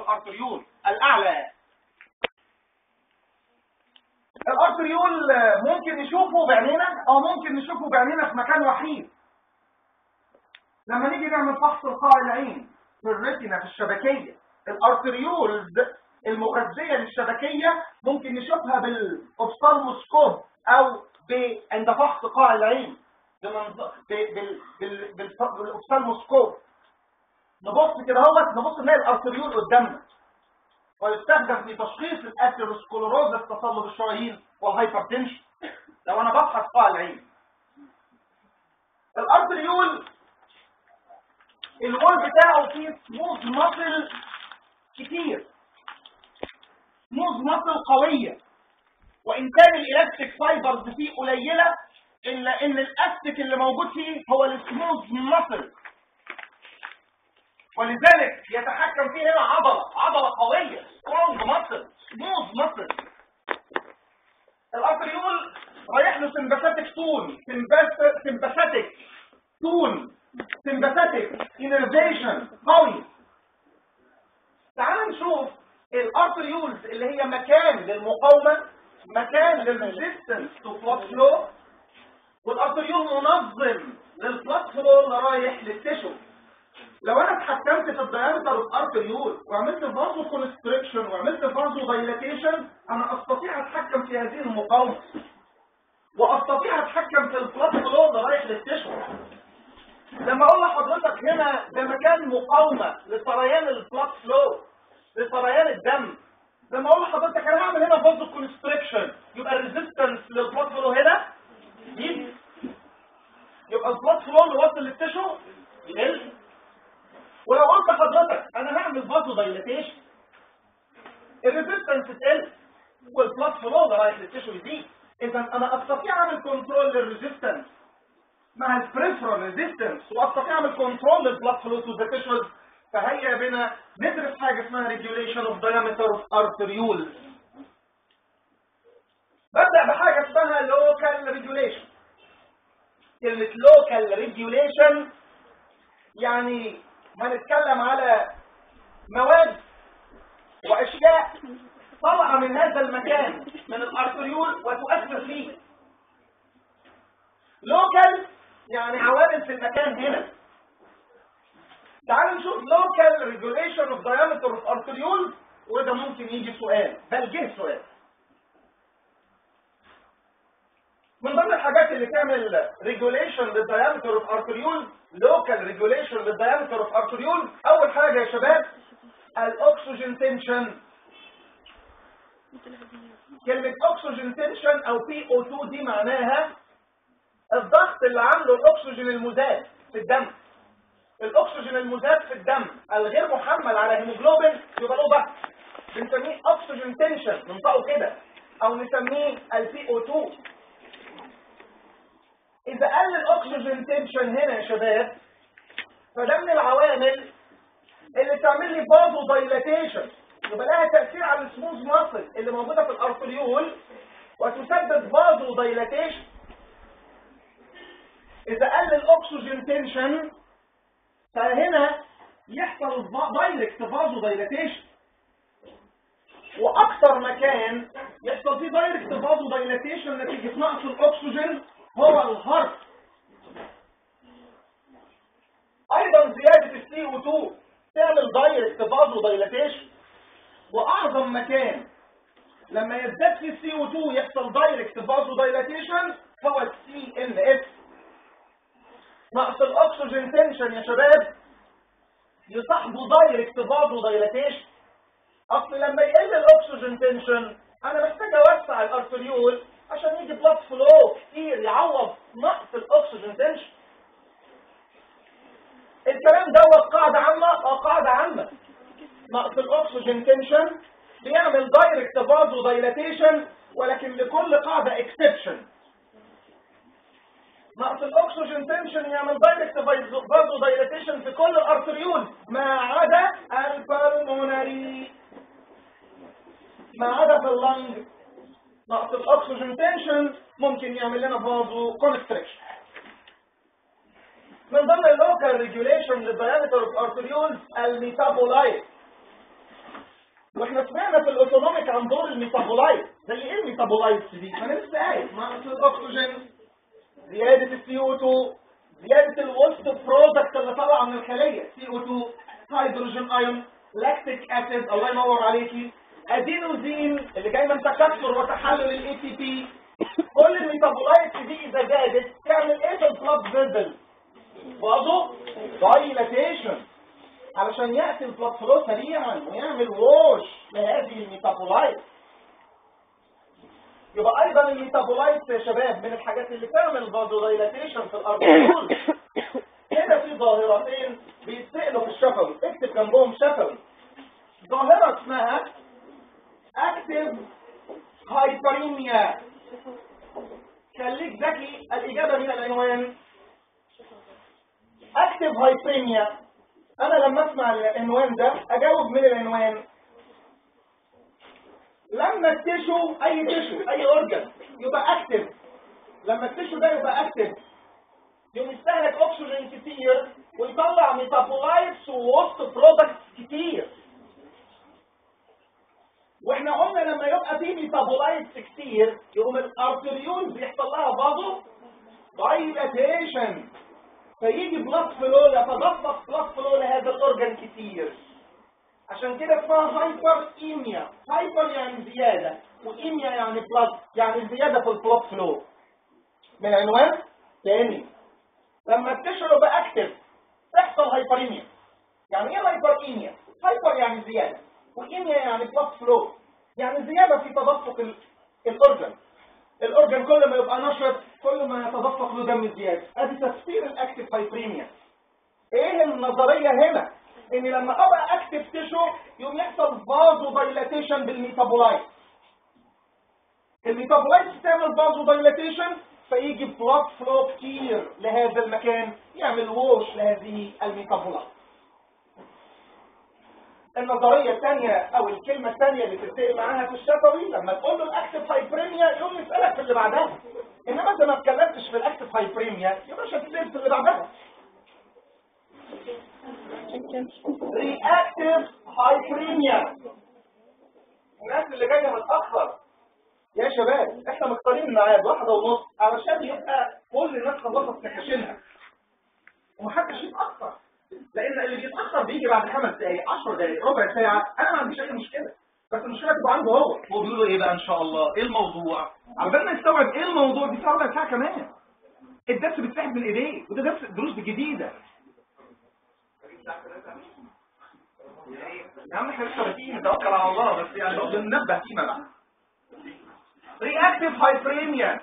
الارتريول الاعلى الارتريول ممكن نشوفه بعينينا او ممكن نشوفه بعينينا في مكان وحيد لما نيجي نعمل فحص لقاع العين في الريتنا في الشبكيه الارتريولز المغذيه للشبكيه ممكن نشوفها بالاوفثالموسكوب او عند فحص قاع العين بالاوفثالموسكوب نبص كده اهوت نبص نلاقي الارتريول قدامنا ويستخدم في تشخيص الاثيروسكلوروز تصلب الشرايين والهايبرتنشن لو انا بفحص قاع العين الارتريول الوول بتاعه فيه سموث ماسل كتير سموث ماسل قويه وان كان الالاستيك فايبرز فيه قليله الا ان الاستيك اللي موجود فيه هو السموث ماسل ولذلك يتحكم فيه هنا عضله عضله قويه سترونج ماسل سموث ماسل الارتريول رايح له سمباثيك تون سمباثيك تون سمباثيك انرفيشن قوي تعال نشوف الارتريولز اللي هي مكان للمقاومه مكان للريزيستنس تو بلاد فلو والارتريول منظم للبلاد فلو اللي رايح للتشو لو انا اتحكمت في الدايمتر اوف ارتريول وعملت فازو كونستريكشن وعملت فازو دايلاتيشن انا استطيع اتحكم في هذه المقاومه واستطيع اتحكم في البلاد فلو اللي رايح للتشو لما اقول لحضرتك هنا ده مكان مقاومه لسريان البلاد فلو لسريان الدم لما اقول لحضرتك انا هعمل هنا فازو كونستريكشن يبقى الريزيستنس للبلاد فلو هنا يزيد يبقى البلاد فلو اللي واصل للتشو يقل ولو قلت لحضرتك انا هعمل فازو دايلاتيشن الريزيستنس تقل والبلاد فلو اللي رايح للتشو يزيد اذا انا استطيع اعمل كنترول للريزيستنس مع البريفرال ريزيستنس واستطيع اعمل كنترول للبلاد فلو تو ذا تيشوز فهيا بنا ندرس حاجه اسمها ريجوليشن اوف diameter اوف arterioles ببدا بحاجه اسمها لوكال ريجوليشن كلمه لوكال ريجوليشن يعني هنتكلم على مواد واشياء طالعه من هذا المكان من الارتريول وتؤثر فيه لوكال يعني عوامل في المكان هنا تعالوا نشوف local regulation of diameter of arteriole وده ممكن يجي سؤال بل جه سؤال من ضمن الحاجات اللي تعمل regulation للdiameter of arteriole local regulation للdiameter of arteriole اول حاجة يا شباب الاكسجين تنشن كلمة اكسجين تنشن او PO2 دي معناها الضغط اللي عامله الاكسجين المزاد في الدم الاكسجين المزاد في الدم الغير محمل على هيموجلوبين يبقى له ضغط بنسميه اكسجين تنشن ننطقه كده او نسميه البي او 2 اذا قل الاكسجين تنشن هنا يا شباب فده من العوامل اللي تعمل لي بازو دايلاتيشن يبقى لها تاثير على السموث ماسل اللي موجوده في الارتريول وتسبب بازو دايلاتيشن اذا قل الاكسجين تنشن فهنا يحصل دايركت فازو دايلاتيشن واكثر مكان يحصل فيه دايركت فازو دايلاتيشن نتيجه نقص الاكسجين هو الهارت ايضا زياده السي او 2 تعمل دايركت فازو دايلاتيشن واعظم مكان لما يزداد فيه السي او 2 يحصل دايركت فازو دايلاتيشن هو السي ان اس نقص الاكسجين تنشن يا شباب يصاحبه دايركت فازو دايلاتيشن اصل لما يقل الاكسجين تنشن انا محتاج اوسع الارتريول عشان يجي بلاد فلو كتير يعوض نقص الاكسجين تنشن الكلام دوت قاعده عامه اه قاعده عامه نقص الاكسجين تنشن بيعمل دايركت فازو دايلاتيشن ولكن لكل قاعده اكسبشن نقص الاكسجين تنشن يعمل دايركت فازو دايلاتيشن في كل الارتريول ما عدا البالمونري ما عدا في اللنج نقص الاكسجين تنشن ممكن يعمل لنا فازو كونستريكشن من ضمن اللوكال ريجوليشن للدايمتر اوف ارتريول الميتابولايت واحنا سمعنا في الاوتونوميك عن دور الميتابولايت زي ايه الميتابولايتس دي؟ ما انا لسه قايل نقص الاكسجين زياده السي او 2 زياده الوسط برودكت اللي طالعه من الخليه سي او 2 هيدروجين ايون لاكتيك اسيد الله ينور عليكي ادينوزين اللي جاي من تكسر وتحلل الاي تي بي كل الميتابولايتس دي اذا زادت تعمل ايه في البلاد فيزل برضه دايلاتيشن علشان ياتي البلاد فلو سريعا ويعمل ووش لهذه الميتابولايت يبقى ايضا الميتابولايت يا شباب من الحاجات اللي تعمل برضه دايلاتيشن في الارتيول هنا في ظاهرتين بيتسالوا في الشفوي اكتب جنبهم شفوي ظاهره اسمها اكتف هايبريميا خليك ذكي الاجابه من العنوان اكتف هايبريميا انا لما اسمع العنوان ده اجاوب من العنوان لما التشو اي تشو اي اورجن يبقى اكتف لما التشو ده يبقى اكتف يوم يستهلك اكسجين كتير ويطلع ميتابولايتس ووسط برودكتس كتير واحنا قلنا لما يبقى في ميتابولايتس كتير يقوم الارتريول بيحصل لها برضه دايلاتيشن فيجي بلاد فلو يتدفق بلاد فلو لهذا الاورجن كتير عشان كده اسمها هايبر ايميا هايبر يعني زيادة وايميا يعني بلاد يعني زيادة في البلاد فلو من عنوان تاني لما التشرب اكتف تحصل هايبريميا يعني ايه هايبر ايميا هايبر يعني زيادة وايميا يعني بلاد فلو يعني زيادة في تدفق ال- الاورجن الاورجن كل ما يبقى نشط كل ما يتدفق له دم زيادة ادي تفسير الاكتف هايبريميا ايه النظرية هنا ان لما ابقى اكتف تيشو يوم يحصل فازو دايلاتيشن بالميتابولايت الميتابولايت تعمل فازو دايلاتيشن فيجي بلاد فلو كتير لهذا المكان يعمل ووش لهذه الميتابولايت النظرية الثانية او الكلمة الثانية اللي تتفق معاها في الشفوي لما تقول له الاكتف هايبريميا يقوم يسألك في اللي بعدها انما انت ما اتكلمتش في الاكتف هايبريميا يبقى مش هتسأل في اللي بعدها رياكتيف هايبريميا الناس اللي جايه متاخر يا شباب احنا مختارين الميعاد واحده ونص علشان يبقى كل الناس خلصت نكاشينها ومحدش يتاخر لان اللي بيتاخر بيجي بعد خمس دقائق 10 دقائق ربع ساعه انا ما عنديش اي مشكله بس المشكله تبقى عنده هو هو بيقول له ايه بقى ان شاء الله ايه الموضوع على بال ما يستوعب ايه الموضوع دي ساعه ربع ساعه كمان الدرس بيتسحب من ايديه وده درس دروس جديده يا عم احنا لسه بادئين نتوكل على الله بس يعني لو بننبه فيما بعد رياكتيف هايبريميا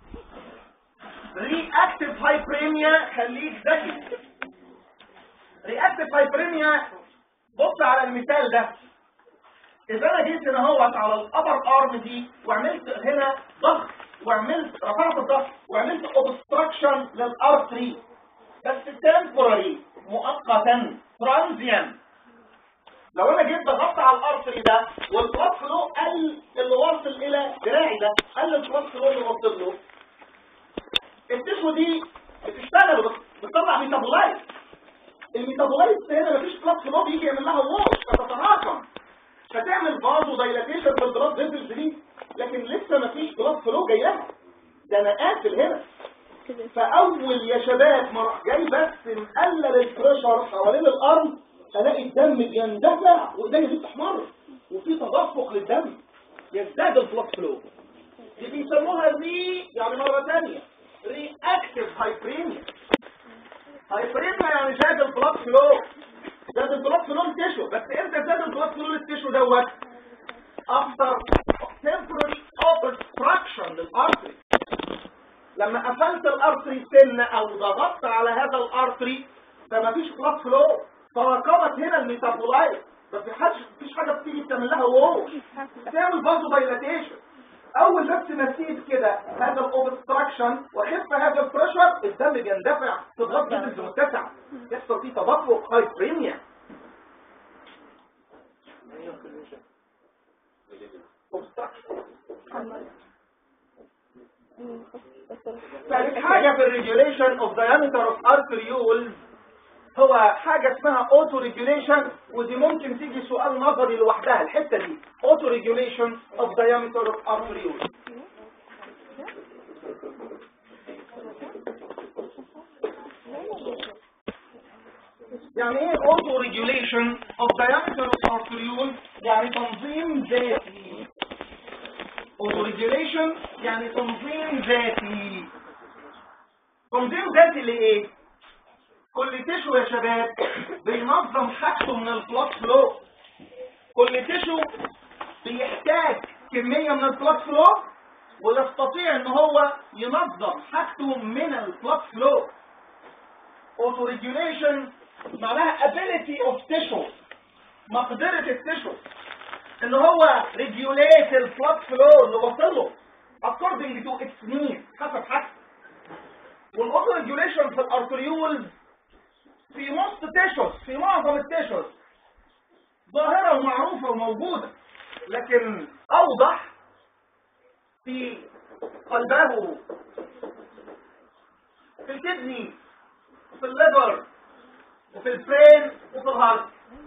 رياكتيف هايبريميا خليك ذكي رياكتيف هايبريميا بص على المثال ده اذا انا جيت هنا اهوت على الابر ارم دي وعملت هنا ضغط وعملت رفعت الضغط وعملت اوبستراكشن للارتري بس temporary مؤقتا ترانزيان لو انا جيت ضغطت على الارتري ده والبلاد فلو قل اللي واصل الى دراعي ده قل البلاد فلو اللي واصل له التشو دي بتشتغل وبت- بتطلع ميتابولايت الميتابولايت هنا مفيش بلاد فلو بيجي يعمل لها ووش فتتراكم فتعمل فازو دايلاتيشن في البلاد فيزلز دي لكن لسه مفيش بلاد فلو جاي لها ده انا قافل هنا فاول يا شباب ما راح جاي بس مقلل البريشر حوالين الارض الاقي الدم بيندفع وايديا دي بتحمر وفي تدفق للدم يزداد البلاد فلو دي بيسموها ري يعني مره ثانيه ري اكتف هايبريميا هايبريميا يعني زاد البلاد فلو زاد البلاد فلو للتشو بس امتى زاد البلاد فلو للتشو دوت after temporary obstruction للارتري لما قفلت الارتري سن او ضغطت على هذا الارتري فمفيش بلاد فلو تراكمت هنا الميتابولايت بس مفيش مفيش حاجه بتيجي بتعمل لها وو تعمل برضه دايلاتيشن اول بس ما تسيب كده هذا الاوبستراكشن وخف هذا البريشر الدم بيندفع تضغط جسم متسع يحصل فيه تدفق هايبريميا ثالث حاجة في الريجوليشن اوف diameter of arterioles هو حاجة اسمها اوتو ريجوليشن ودي ممكن تيجي سؤال نظري لوحدها الحتة دي اوتو ريجوليشن اوف diameter of arterioles يعني ايه اوتو ريجوليشن اوف diameter of arterioles يعني تنظيم ذاتي اوتو ريجوليشن يعني تنظيم ذاتي تنظيم ذاتي لايه كل تشو يا شباب بينظم حاجته من البلاد فلو كل تشو بيحتاج كمية من البلاد فلو ويستطيع ان هو ينظم حاجته من البلاد فلو اوتو ريجوليشن معناها ability of tissue مقدرة التشو ان هو regulate البلاد فلو اللي وصله according to its needs حسب حاجته والاوتو ريجوليشن في الارتريولز في نص تيشوز في معظم التيشوز ظاهرة ومعروفة وموجودة لكن أوضح في قلبه في الكدني وفي الليفر وفي البرين وفي الهارت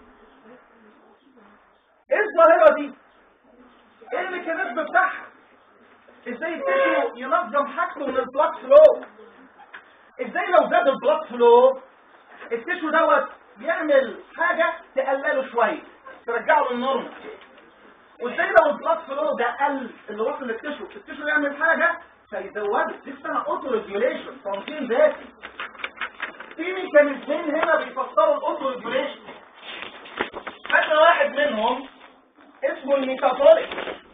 ايه الظاهرة دي؟ ايه الميكانيزم بتاعها؟ ازاي التيشو ينظم حاجته من البلاد فلو؟ ازاي لو زاد البلاد فلو التيشو دوت بيعمل حاجة تقلله شوية ترجعه للنورمال وازاي لو البلاد فلو ده قل اللي وصل للتيشو التيشو يعمل حاجة فيزوده دي اسمها اوتو ريجوليشن تنظيم ذاتي في ميكانيزمين هنا بيفسروا الاوتو ريجوليشن حتى واحد منهم اسمه الميتابوليك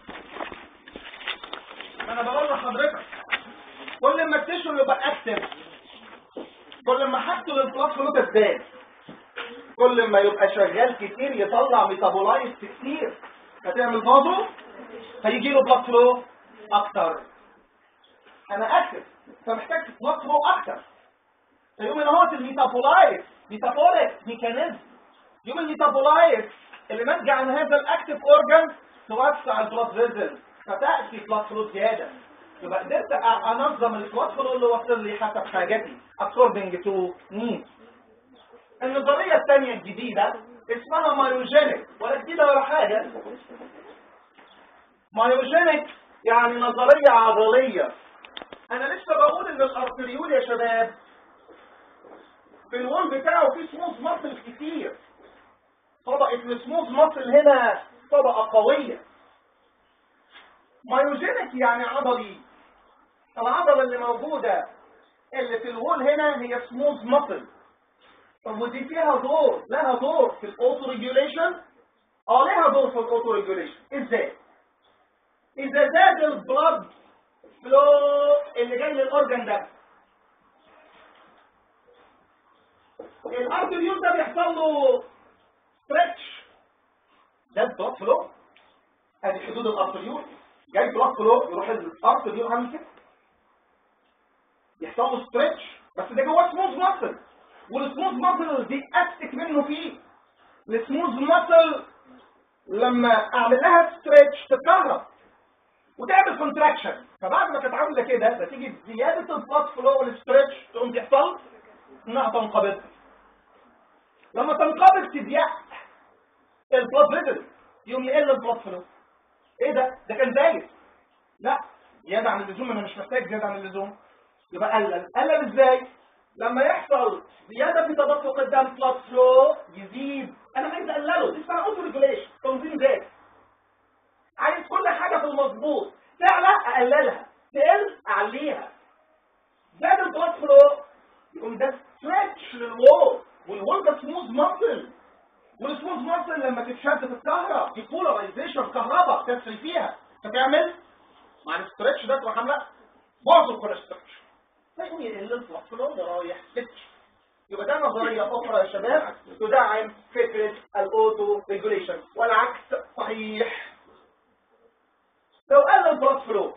انا بقول لحضرتك كل ما التيشو يبقى اكتف كل ما حاجته للبلاد فلو تزداد كل ما يبقى شغال كتير يطلع ميتابولايز كتير هتعمل برضه هيجي له بلاد فلو اكتر انا اكتف فمحتاج بلاد فلو اكتر فيقوم هنا هو الميتابولايز ميتابوليك ميكانيزم يوم الميتابولايز اللي ناتج عن هذا الاكتف اورجان توسع البلاد فيزل فتاتي بلاد فلو زياده يبقى قدرت انظم البلاد فلو اللي وصل لي حسب حاجتي according to needs النظرية الثانية الجديدة اسمها مايوجينيك ولا جديدة ولا حاجة مايوجينيك يعني نظرية عضلية انا لسه بقول ان الارتريول يا شباب في الوول بتاعه فيه سموث ماسل كتير طبقة السموث ماسل هنا طبقة قوية مايوجينيك يعني عضلي العضلة اللي موجودة اللي في الوول هنا هي سموث ماسل طب ودي فيها دور لها دور في الاوتو ريجوليشن اه لها دور في الاوتو ريجوليشن ازاي اذا زاد البلد فلو اللي جاي للاورجن ده الارتريول ده بيحصل له ستريتش ده البلد فلو ادي حدود الارتريول جاي بلد فلو يروح الارتريول عامل كده يحصل له ستريتش بس ده جواه سموث ماسل والسموث ماسل دي استك منه فيه السموث ماسل لما اعمل لها ستريتش تتكهرب وتعمل كونتراكشن فبعد ما كانت عامله كده نتيجه زياده البلاد فلو والستريتش تقوم تحصل انها تنقبض لما تنقبض تضيق البلاد فيزل يقوم يقل البلاد فلو ايه ده ده كان زايد لا زياده عن اللزوم انا مش محتاج زياده عن اللزوم يبقى قلل قلل ازاي لما يحصل زياده في تدفق الدم بلاد فلو يزيد انا عايز اقلله دي اسمها اوتو ريجوليشن تنظيم ذاتي عايز كل حاجه في المظبوط تعلى اقللها تقل اعليها زاد البلاد فلو يقوم ده ستريتش للوول والوول ده سموث ماسل والسموث ماسل لما تتشد في الكهرباء دي بولاريزيشن كهرباء تفصل فيها فتعمل مع الستريتش ده تروح عامله معظم كل ستريتش فيقوم يقل البلاد فلو ده رايح ستريتش يبقى ده نظريه اخرى يا شباب تدعم فكره الاوتو ريجوليشن والعكس صحيح لو قل البلاد فلو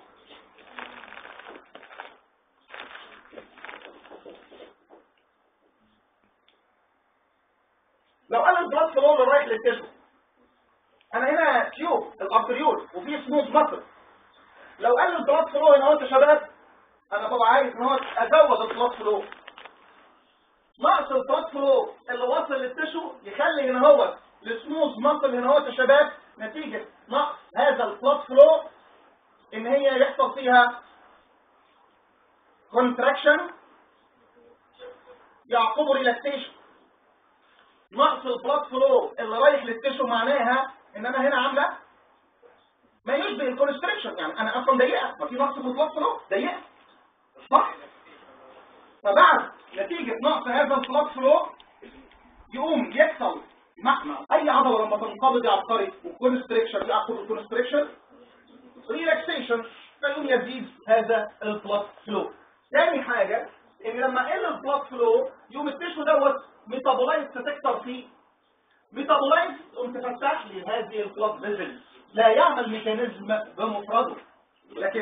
لو قل البلاد فلو اللي رايح للتشو انا هنا تيوب الارتريول وفي سموث مصر لو قل البلاد فلو هنا يا شباب انا طبعا عايز ان هو ازود البلاد فلو نقص البلاد فلو اللي واصل للتشو يخلي هنا هو السموث ماسل هنا هو يا شباب نتيجة نقص هذا البلاد فلو ان هي يحصل فيها كونتراكشن يعقبه ريلاكسيشن نقص البلاد فلو اللي رايح للتشو معناها ان انا هنا عامله ما يشبه الكونستريكشن يعني انا اصلا ضيقه ما في نقص في البلاد فلو ضيقه صح فبعد نتيجه نقص هذا البلاد فلو يقوم يحصل معنى اي عضله لما تنقبض يعبقري والكونستريكشن يعقب الكونستريكشن ريلاكسيشن فيقوم يزيد هذا البلاد فلو تاني حاجه ان لما قل البلاد فلو يقوم التشو دوت ميتابولايت تكتر فيه ميتابولايت تقوم تفتح لي هذه البلاد فيزل لا يعمل ميكانيزم بمفرده لكن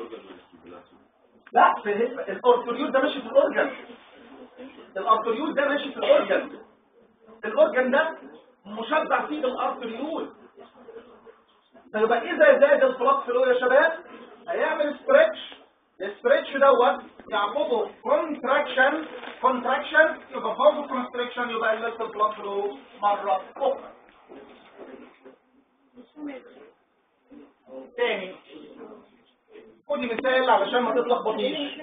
لا في الارتريول ده ماشي في الاورجن الارتريول ده ماشي في الاورجن الاورجن ده مشبع فيه بالارتريول فيبقى اذا زاد البلاد فلو يا شباب هيعمل ستريتش الستريتش دوت يعقبه كونتراكشن كونتراكشن يبقى برضه كونستريكشن يبقى قللت البلاد فلو مره اخرى تاني خدي مثال علشان ما تتلخبطيش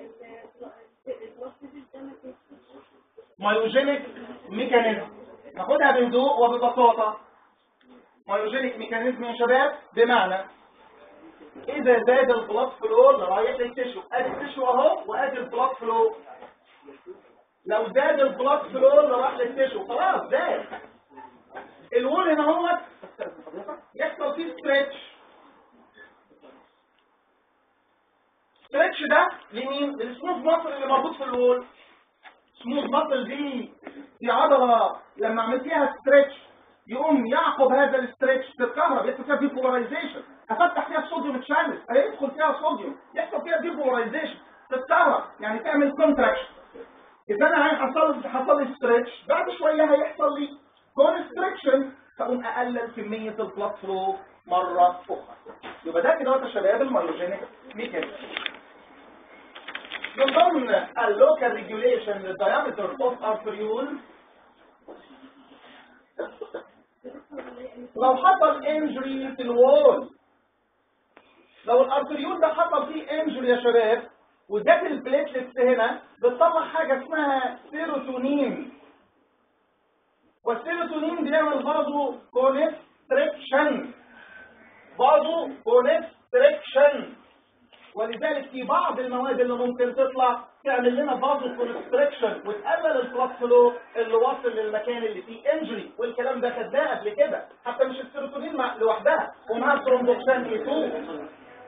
مايوجينيك ميكانيزم ناخدها بهدوء وببساطة مايوجينيك ميكانيزم يا شباب بمعنى اذا زاد البلاد فلو اللي رايح للتشو ادي التشو اهو وادي البلاد فلو لو زاد البلاد فلو اللي راح للتشو خلاص زاد الوول هنا هو يحصل فيه ستريتش ستريتش ده لمين؟ للسموث ماسل اللي موجود في الوول سموث ماسل دي دي عضله لما عملت فيها ستريتش يقوم يعقب هذا الستريتش تتكهرب يحصل فيها ديبولاريزيشن افتح فيها الصوديوم تشانل هيدخل فيها صوديوم يحصل فيها ديبولاريزيشن تتكهرب يعني تعمل كونتراكشن اذا انا هيحصل حصل لي ستريتش بعد شويه هيحصل لي كونستريكشن فاقوم اقلل كميه البلاد فلو مره اخرى يبقى ده كده يا شباب المايوجينيك ميكانيزم من ضمن اللوكال ريجوليشن للدايمتر اوف ارتريول لو حصل انجري في الوول لو الارتريول ده حصل فيه انجري يا شباب وجات البليتلتس هنا بتطلع حاجه اسمها سيروتونين والسيروتونين بيعمل برضه كونستريكشن برضه كونستريكشن ولذلك في بعض المواد اللي ممكن تطلع تعمل لنا برضه كونستريكشن وتقلل البلاد فلو اللي واصل للمكان اللي فيه انجري والكلام ده خدناه قبل كده حتى مش السيروتونين مع- لوحدها ومع الثرومبوكسان اي 2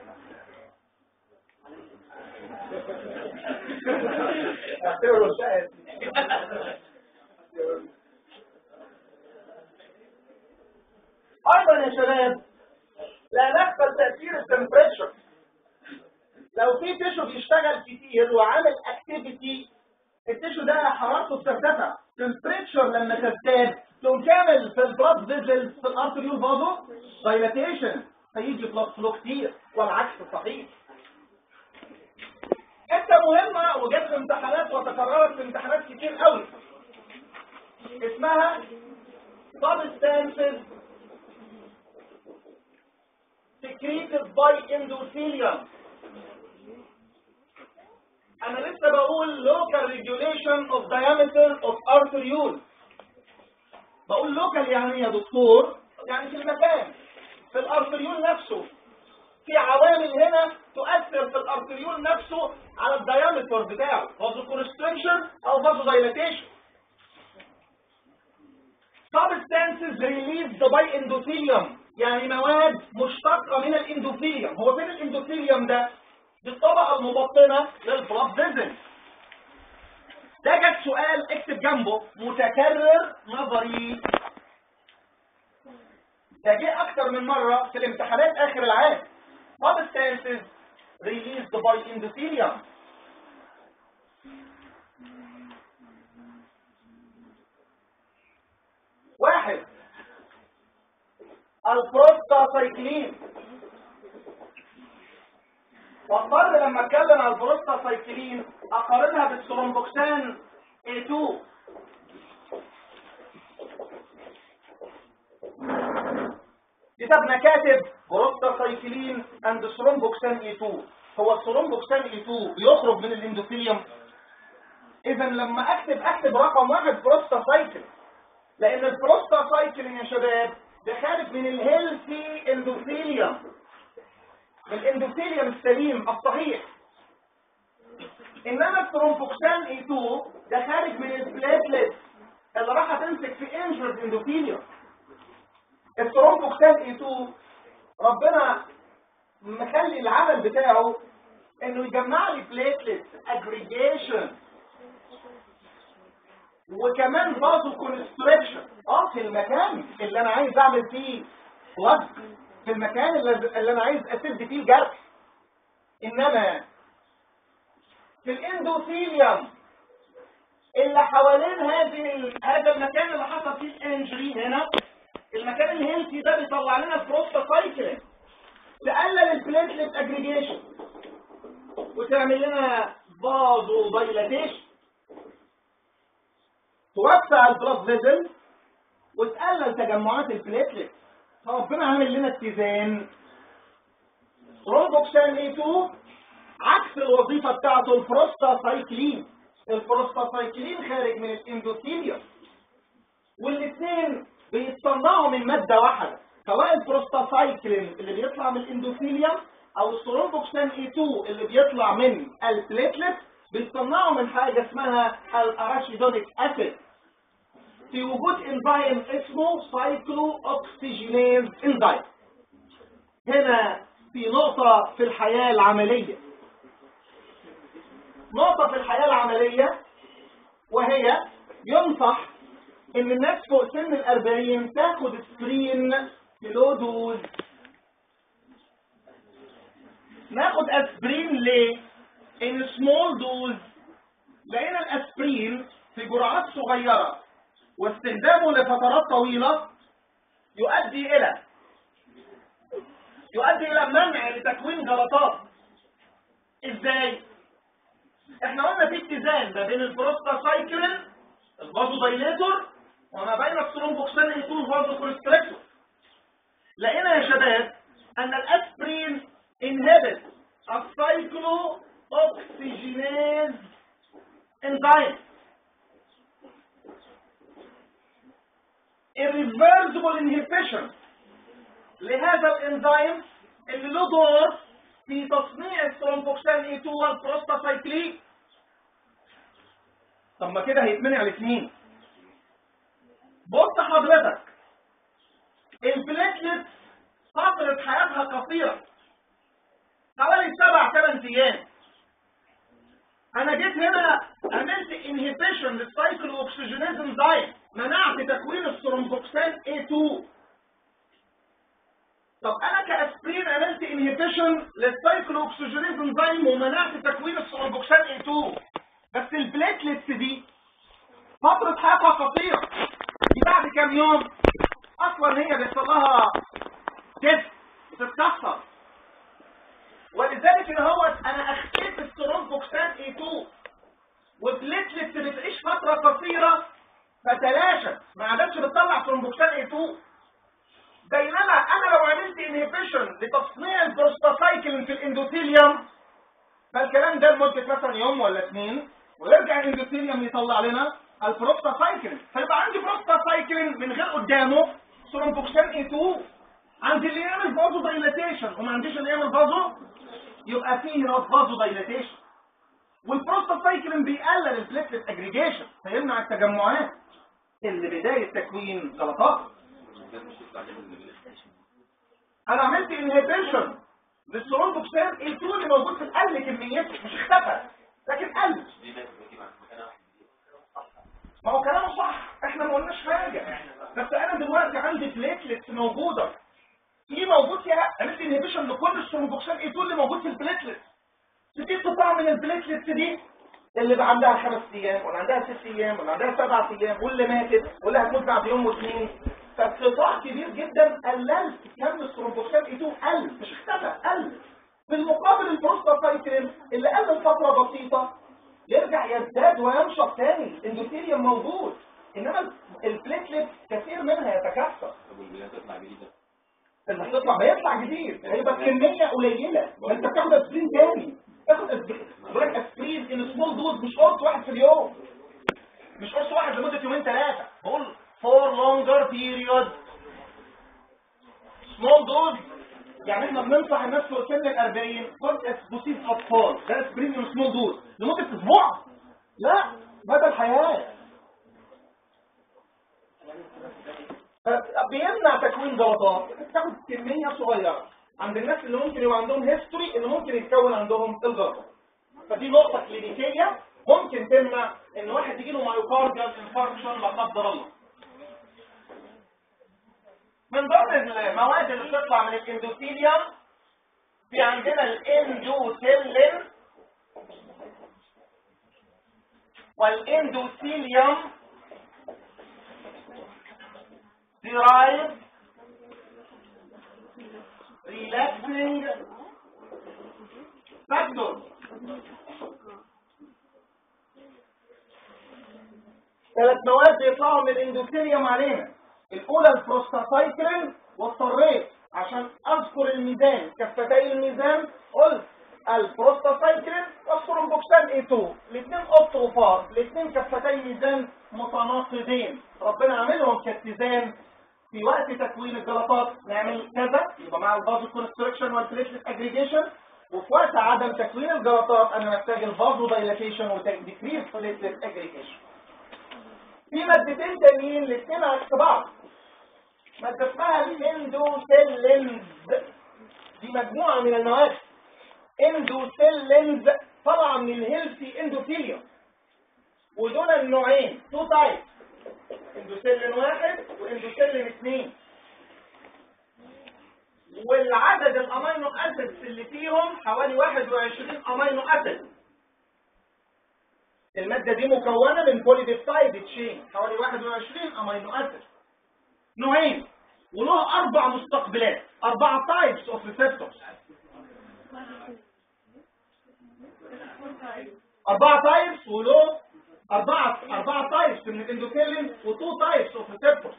ايضا يا شباب لا نغفل تاثير التمبريتشر لو في تيشو بيشتغل كتير وعامل اكتيفيتي التيشو ده حرارته بترتفع التمبريتشر لما تزداد تقوم تعمل في البلاد فيزل في الارتريول برضه دايلاتيشن فيجي بلاد فلو كتير والعكس صحيح حته مهمه وجت في امتحانات وتكررت في امتحانات كتير قوي اسمها substances secreted by endothelium انا لسه بقول local regulation of diameter of arteriole بقول local يعني إيه يا دكتور يعني في المكان في الارتريول نفسه في عوامل هنا تؤثر في الارتريول نفسه على الديامتر بتاعه فازو كونستريكشن او فازو دايلاتيشن substances released by endothelium يعني مواد مشتقة من الاندوثيليوم هو فين الاندوثيليوم ده؟ دي الطبقة المبطنة للبلاد فيزل ده جت سؤال اكتب جنبه متكرر نظري ده جه اكتر من مرة في الامتحانات اخر العام substances released by endothelium واحد البروستاسايكلين واضطر لما اتكلم على البروستاسايكلين اقارنها بالثرومبوكسان A2 كتابنا كاتب بروستاسايكلين اند ثرومبوكسان اي 2 هو الثرومبوكسان اي 2 بيخرج من الاندوثيليوم اذا لما اكتب اكتب رقم واحد بروستاسايكلين لان البروستاسايكلين يا شباب ده خارج من الهيلثي اندوثيليوم من الاندوثيليوم السليم الصحيح انما الثرومبوكسان اي 2 ده خارج من البلاتلت اللي راح تمسك في انجرد اندوثيليوم الثرومبوكسان اي 2 ربنا مخلي العمل بتاعه انه يجمع لي بليتلت اجريجيشن وكمان فازو كونستريكشن اه في المكان اللي انا عايز اعمل فيه وزن في المكان اللي, اللي انا عايز اسد فيه الجرح انما في الاندوثيليوم اللي حوالين هذه هذا المكان اللي حصل فيه الانجري هنا المكان الهيلثي ده بيطلع لنا بروستاسايكلين تقلل البليتلت اجريجيشن وتعمل لنا فازو دايلاتيشن توسع البلاد فيزل وتقلل تجمعات البليتلت فربنا عامل لنا اتزان رومبوكسان اي 2 عكس الوظيفه بتاعته البروستاسايكلين البروستاسايكلين خارج من الاندوثيليوم والاثنين بيتصنعوا من ماده واحده سواء البروستاسايكلين اللي بيطلع من الاندوثيليوم او الثرومبوكسان اي 2 اللي بيطلع من البليتلت بيتصنعوا من حاجه اسمها الاراشيدونيك اسيد في وجود انزيم اسمه سايكلو اوكسجينيز انزيم هنا في نقطة في الحياة العملية نقطة في الحياة العملية وهي ينصح ان الناس فوق سن الاربعين تاخد اسبرين بلو دوز ناخد اسبرين ليه ان سمول دوز لقينا الاسبرين في جرعات صغيرة واستخدامه لفترات طويلة يؤدي الى يؤدي الى منع لتكوين جلطات ازاي احنا قلنا في اتزان ما بين البروستاسايكلين الفازو دايليتور وما بين الثرومبوكسان اي 2 فازو كونستريكتور لقينا يا شباب ان الاسبرين انهبت السايكلو اوكسجينيز انزيم irreversible inhibition لهذا الانزيم اللي له دور في تصنيع الثرومبوكسان اي 2 والبروستاسايكلين طب ما كده هيتمنع الاثنين بص حضرتك البليتلت فترة حياتها قصيرة حوالي سبع ثمان ايام انا جيت هنا عملت انهبيشن للسايكل اوكسجينيز انزيم منعت تكوين الثرومبوكسان A2 طب انا كاسبرين عملت انهبيشن للسايكل اوكسجينيز انزيم ومنعت تكوين الثرومبوكسان A2 بس البليتلتس دي فترة حياتها قصيرة دي بعد كام يوم اصلا هي بيحصل لها تست بتتكسر ولذلك ان هو انا اخفيت الثرومبوكسان A2 وبليتلت بتعيش فترة قصيرة فتلاشت ما عادتش بتطلع ثرومبوكسان A2 بينما انا لو عملت انهبيشن لتصنيع البروستاسايكلين في الاندوثيليوم فالكلام ده لمده مثلا يوم ولا اثنين ويرجع الاندوثيليوم يطلع لنا البروستاسايكلين فيبقى عندي بروستاسايكلين من غير قدامه ثرومبوكسان A2 عندي اللي يعمل فازو دايلاتيشن وما عنديش اللي يعمل فازو يبقى فيه فازو دايلاتيشن والبروستاسايكلين بيقلل البليتلت اجريجيشن فيمنع التجمعات اللي بدايه تكوين جلطات انا عملت انهبيشن للثرومبوكسان ال2 اللي موجود في القلب كميته مش اختفى لكن قل ما هو كلامه صح احنا ما قلناش حاجه بس انا دلوقتي عندي بليتلتس موجوده في موجود فيها عملت انهبيشن لكل الثرومبوكسان ال2 اللي موجود في البليتلتس تجيب قطاع من البليتلتس دي اللي بقى عندها خمس ايام ولا عندها ست ايام ولا عندها سبع ايام واللي ماتت واللي هتموت بعد يوم واثنين فقطاع كبير جدا قللت كم الثرومبوكسان اي 2 قل مش اختفى قل بالمقابل البروستاسايكلين اللي قل فتره بسيطه يرجع يزداد وينشط تاني الاندوثيليوم موجود انما البليتلت كثير منها يتكسر طب والبنات تطلع جديده اللي هتطلع هيطلع جديد هيبقى كميه قليله ما انت بتاخد اسبرين تاني تاخد اسبرين بقولك اسبرين ان سمول دوز مش قرص واحد في اليوم مش قرص واحد لمده يومين ثلاثه بقول فور لونجر بيريود سمول دوز يعني احنا بننصح الناس في سن ال 40 خد اسبوسيس اطفال ده اسبرين ان سمول دوز لمده اسبوع لا مدى الحياه بيمنع تكوين جلطات تاخد كميه صغيره عند الناس اللي ممكن يبقى عندهم هيستوري اللي ممكن يتكون عندهم الجلطات فدي نقطه كلينيكيه ممكن تمنع ان واحد يجي له مايوكارديال انفاركشن لا قدر الله من ضمن المواد اللي بتطلع من الاندوثيليوم في عندنا الاندوثيلين والاندوثيليوم derived relaxing factors ثلاث مواد يطلعوا من الاندوثيليوم علينا الاولى البروستاسايكلين واضطريت عشان اذكر الميزان كفتي الميزان قلت البروستاسايكلين والثرومبوكسان اي 2 الاثنين اوتروفار الاثنين كفتي ميزان متناقضين ربنا عاملهم كاتزان في وقت تكوين الجلطات نعمل كذا يبقى مع الفازو كونستركشن والبليتلت اجريجيشن وفي وقت عدم تكوين الجلطات انا محتاج الفازو دايلاتيشن وديكريز بليتلت اجريجيشن في مادتين تانيين الاثنين عكس بعض مادة اسمها الاندوسيلينز دي مجموعة من المواد اندوسيلينز طالعة من الهيلثي اندوثيليوم ودول النوعين تو تايب اندوسيلين واحد واندوسيلين اثنين والعدد الامينو اسيدز اللي فيهم حوالي 21 امينو اسيد المادة دي مكونة من بولي بيبتايد تشين حوالي 21 امينو اسيد نوعين وله اربع مستقبلات اربع تايبس اوف ريسبتورز اربع تايبس وله أربعة أربعة تايبس من الاندوثيلين وتو تايبس اوف ريسبتورز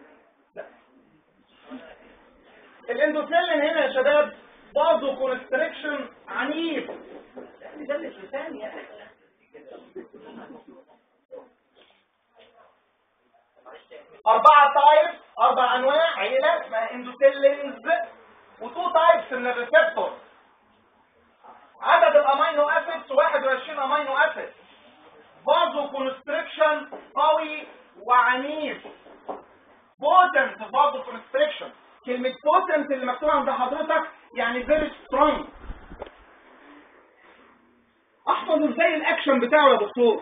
الاندوثيلين هنا يا شباب برضه كونستريكشن عنيف ده اللسان يا أربعة تايبس أربع أنواع عيلة اسمها اندوثيلينز وتو تايبس من الريسبتور عدد الأمينو أسيدز 21 أمينو أسيد فازو كونستريكشن قوي وعنيف بوتنت فازو كونستريكشن كلمة بوتنت اللي مكتوبة عند حضرتك يعني فيري سترونج احفظ ازاي الاكشن بتاعه يا دكتور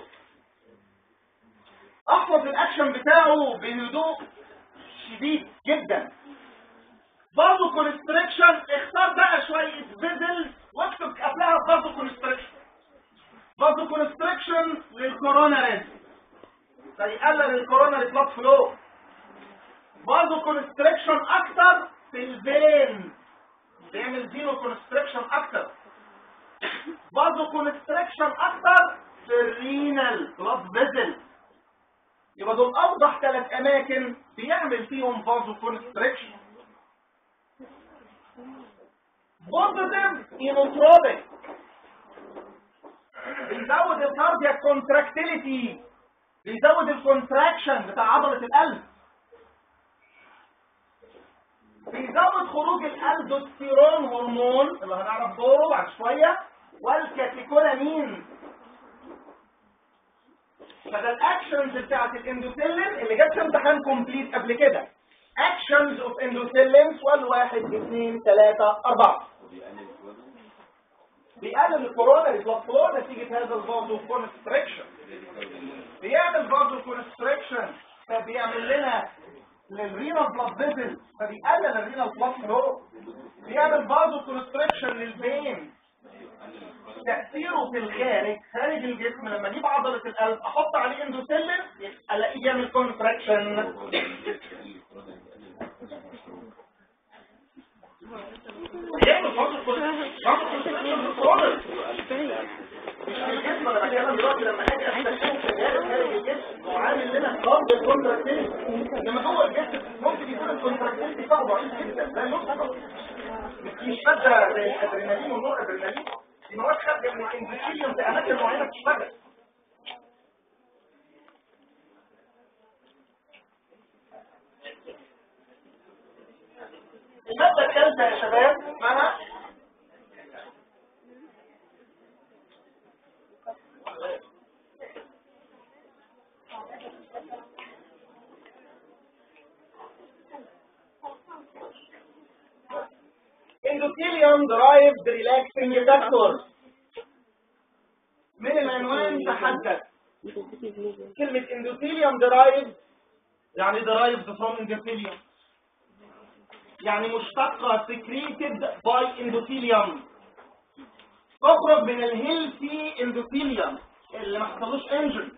احفظ الاكشن بتاعه بهدوء شديد جدا فازو كونستريكشن اختار بقى شوية فيزل واكتب قبلها فازو كونستريكشن فازو كونستريكشن للكورونا ريز فيقلل الكورونا بلاد فلو فازو كونستريكشن اكتر في الفين بيعمل زيرو كونستريكشن اكتر فازو كونستريكشن اكتر في الرينال بلاد فيزل يبقى دول اوضح ثلاث اماكن بيعمل فيهم فازو كونستريكشن بوزيتيف اينوتروبيك بيزود الكاردياك كونتراكتيليتي بيزود الكونتراكشن بتاع عضلة القلب بيزود خروج الالدوستيرون هرمون اللي هنعرف دوره بعد شوية والكاتيكولامين فده الاكشنز بتاعت الاندوثيلين اللي جت في امتحان كومبليت قبل كده اكشنز اوف اندوثيلين سؤال واحد اثنين ثلاثة أربعة وبيقلل الوزن بيقلل الكورونا بلاد فلو نتيجة هذا الفازو كونستريكشن بيعمل فازو كونستريكشن فبيعمل لنا للرينال بلاد فيزل فبيقلل الرينال بلاد فلو بيعمل فازو كونستريكشن للفين تأثيره في الخارج خارج الجسم لما اجيب عضلة القلب احط عليه اندوثيلين الاقيه بيعمل كونتراكشن يعمل فازو كونستريكشن خالص مش في الجسم انا بتكلم دلوقتي لما اجي استخدم سجاير خارج الجسم وعامل لنا ضرب الكونتراكتيل لما جوه الجسم ممكن يكون الكونتراكتيل بتاعه ضعيف جدا لا يذكر مش ماده زي الادرينالين والنور ادرينالين دي مواد خارجه من الانفكشن في اماكن معينه بتشتغل المادة الثالثة يا شباب اسمها endothelium derived relaxing factor من العنوان تحدث كلمة endothelium derived يعني derived from endothelium يعني مشتقة secreted by endothelium تخرج من الهيلثي endothelium اللي ما حصلوش injury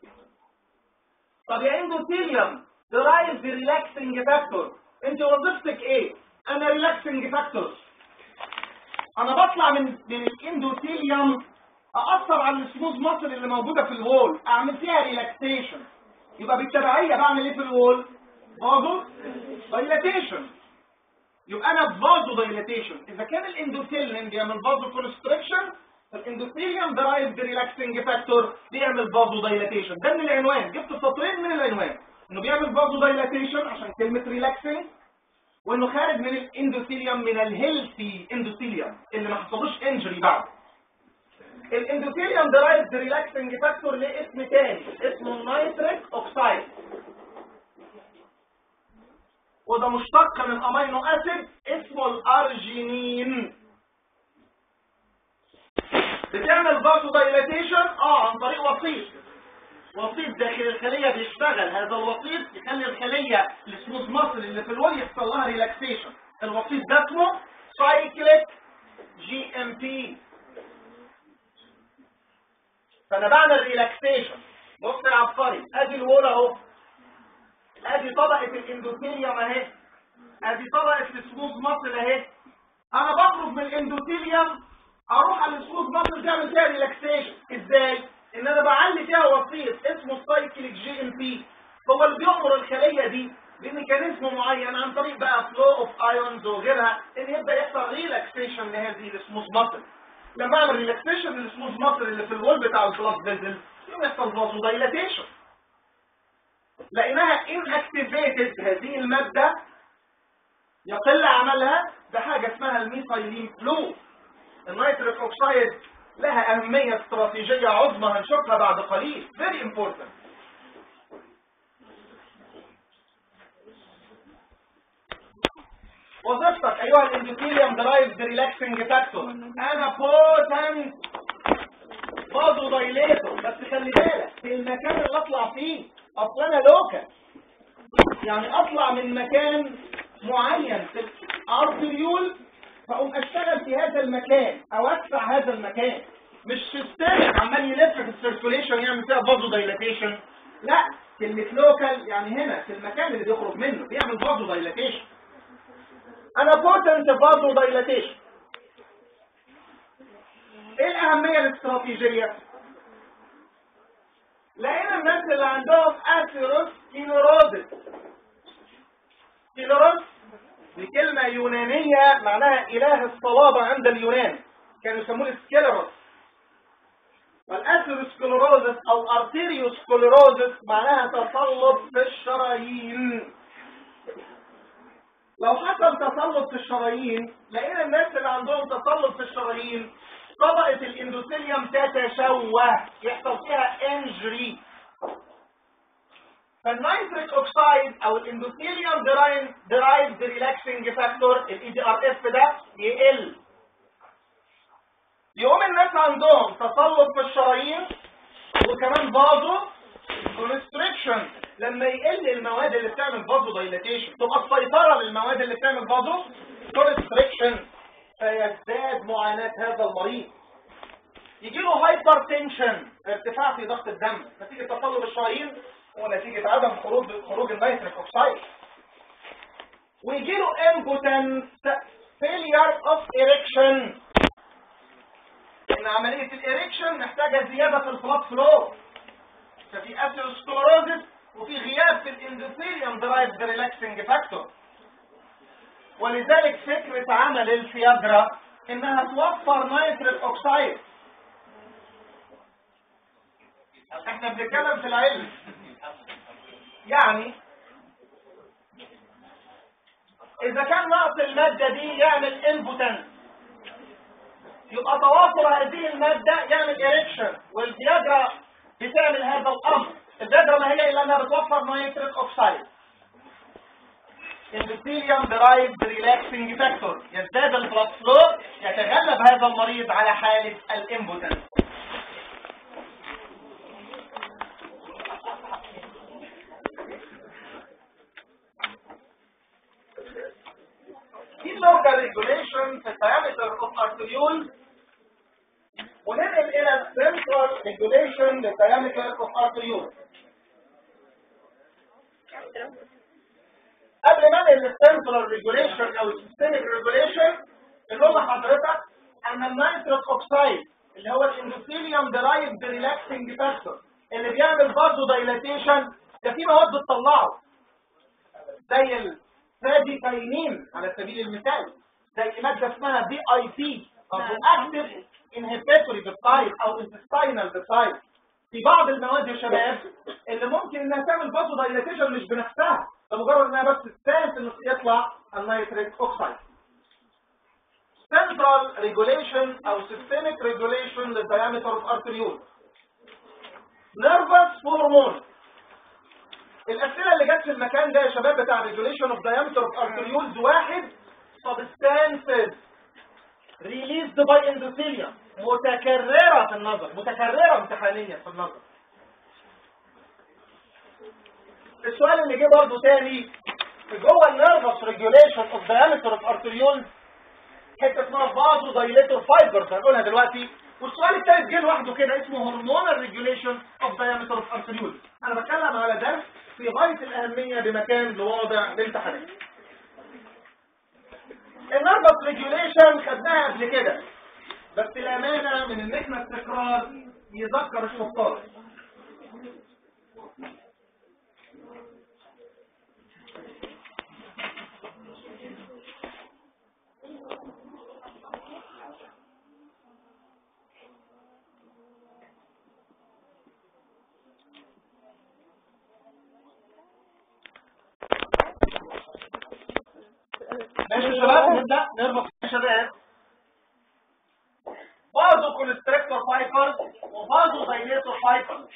طب يا endothelium derived relaxing factor انت وظيفتك ايه انا relaxing factor انا بطلع من من الاندوثيليوم اثر على السموث ماسل اللي موجوده في الوول اعمل فيها ريلاكسيشن يبقى بالتبعيه بعمل ايه في الوول بازو دايلاتيشن يبقى انا بازو دايلاتيشن اذا كان الاندوثيليوم بيعمل بازو كونستريكشن الاندوثيليوم درايف ريلاكسنج فاكتور بيعمل بازو دايلاتيشن ده من العنوان جبت سطرين من العنوان انه بيعمل بازو دايلاتيشن عشان كلمه ريلاكسنج وانه خارج من الاندوثيليوم من الهيلثي اندوثيليوم اللي ما حصلوش انجري بعد الاندوثيليوم درايف ريلاكسنج فاكتور ليه اسم تاني اسمه النيتريك اوكسايد وده مشتق من امينو اسيد اسمه الارجينين بتعمل فازو دايلاتيشن اه عن طريق وسيط وسيط داخل الخليه بيشتغل هذا الوسيط يخلي الخليه السموث ماسل اللي في الول يحصل لها ريلاكسيشن الوسيط ده اسمه سايكليك جي ام بي فانا بعمل ريلاكسيشن بص يا عبقري ادي الول اهو ادي طبقه الاندوثيليوم اهي ادي طبقه السموث ماسل اهي انا بخرج من الاندوثيليوم اروح على السموث ماسل تعمل فيها ريلاكسيشن ازاي ان انا بعلي فيها وسيط اسمه سايكليك جي ام بي هو اللي بيأمر الخليه دي بميكانيزم معين عن طريق بقى فلو اوف ايونز وغيرها ان يبدا يحصل ريلاكسيشن لهذه السموث ماسل لما اعمل ريلاكسيشن للسموث ماسل اللي في الول بتاع البلاد فيزل يحصل فازو دايلاتيشن لقيناها ان اكتيفيتد هذه الماده يقل عملها بحاجه اسمها الميثايلين فلو النيتريك اوكسايد لها أهمية استراتيجية عظمى هنشوفها بعد قليل very important وظيفتك أيها الاندوثيليوم درايف ريلاكسنج فاكتور أنا بوتنت بازو دايليتور بس خلي بالك في المكان اللي أطلع فيه أصل أنا لوكال يعني أطلع من مكان معين في الارتريول فأقوم أشتغل في هذا المكان أوسع هذا المكان مش سيستمك عمال يلف في السيركوليشن يعمل فيها بازو دايلاتيشن لا كلمة لوكال يعني هنا في المكان اللي بيخرج منه بيعمل بازو دايلاتيشن أنا بوتنت بازو دايلاتيشن إيه الأهمية الاستراتيجية؟ لقينا الناس اللي عندهم اثيروسكليروزس سكليروز دي كلمة يونانية معناها إله الصلابة عند اليونان كانوا يسموه السكليروس والاثيروسكليروزس أو ارتيريوسكليروزس معناها تسلط في الشرايين لو حصل تسلط في الشرايين لقينا الناس اللي عندهم تسلط في الشرايين طبقة الاندوثيليوم تتشوه يحصل فيها انجري فالنيتريك اوكسايد او الاندوثيليوم درايفد ريلاكسنج فاكتور الاي دي ار اف ده يقل يقوم الناس عندهم تسلط في الشرايين وكمان بازو كونستريكشن لما يقل المواد اللي بتعمل بازو دايلاتيشن تبقى السيطره للمواد اللي بتعمل بازو كونستريكشن فيزداد معاناه هذا المريض يجي له هايبر تنشن ارتفاع في ضغط الدم نتيجه تسلط الشرايين ونتيجه عدم خروج خروج النيتريك اوكسايد ويجي له امبوتنس فيلير اوف اريكشن ان عمليه الاريكشن محتاجه زياده في البلاد فلو ففي اثيروسكلوروزس وفي غياب في الاندوثيليوم درايف ريلاكسنج فاكتور ولذلك فكره عمل الفياجرا انها توفر نيتريك اوكسايد احنا بنتكلم في العلم يعني اذا كان نقص المادة دي يعمل امبوتنس يبقى توافر هذه المادة يعمل اريكشن والفياجرا بتعمل هذا الامر الفياجرا ما هي الا انها بتوفر نيتريك اوكسايد اندوثيليوم درايفد ريلاكسنج فاكتور يزداد البلاد فلو يتغلب هذا المريض على حالة الامبوتنس في local regulation في diameter of arteriole وننقل الى central regulation للdiameter of arteriole قبل ما انقل للسنترال ريجوليشن او السيستميك ريجوليشن اللي حضرتك ان النيتروس اوكسايد اللي هو الاندوثيليوم درايفد ريلاكسنج فاكتور اللي بيعمل برضه دايلاتيشن ده في مواد بتطلعه زي الفاديكاينين على سبيل المثال زي ماده اسمها بي اي بي او اكتف انهبيتوري بيبتايد او انتستينال بيبتايد في بعض المواد يا شباب اللي ممكن انها تعمل برضه دايلاتيشن مش بنفسها ده مجرد انها بس تستانس انه يطلع النيتريك اوكسايد central regulation او systemic regulation للdiameter of arteriole nervous hormone الاسئله اللي جت في المكان ده يا شباب بتاع regulation of diameter of arterioles واحد substances released by endothelium متكرره في النظر متكرره امتحانيا في النظر السؤال اللي جه برضه تاني جوه النيرفس ريجوليشن اوف diameter of arterioles حته اسمها فازو دايليتور فايبرز هنقولها دلوقتي والسؤال الثالث جه لوحده كده اسمه هرمونال ريجوليشن اوف diameter اوف arterioles انا بتكلم على درس في غايه الاهميه بمكان لواضع الامتحانات النيرفس ريجوليشن خدناها قبل كده بس الامانه من ان احنا التكرار يذكر الشطار ماشي يا شباب نبدا نربط يا شباب فازو كونستريكتور فايبرز وفازو دايليتور فايبرز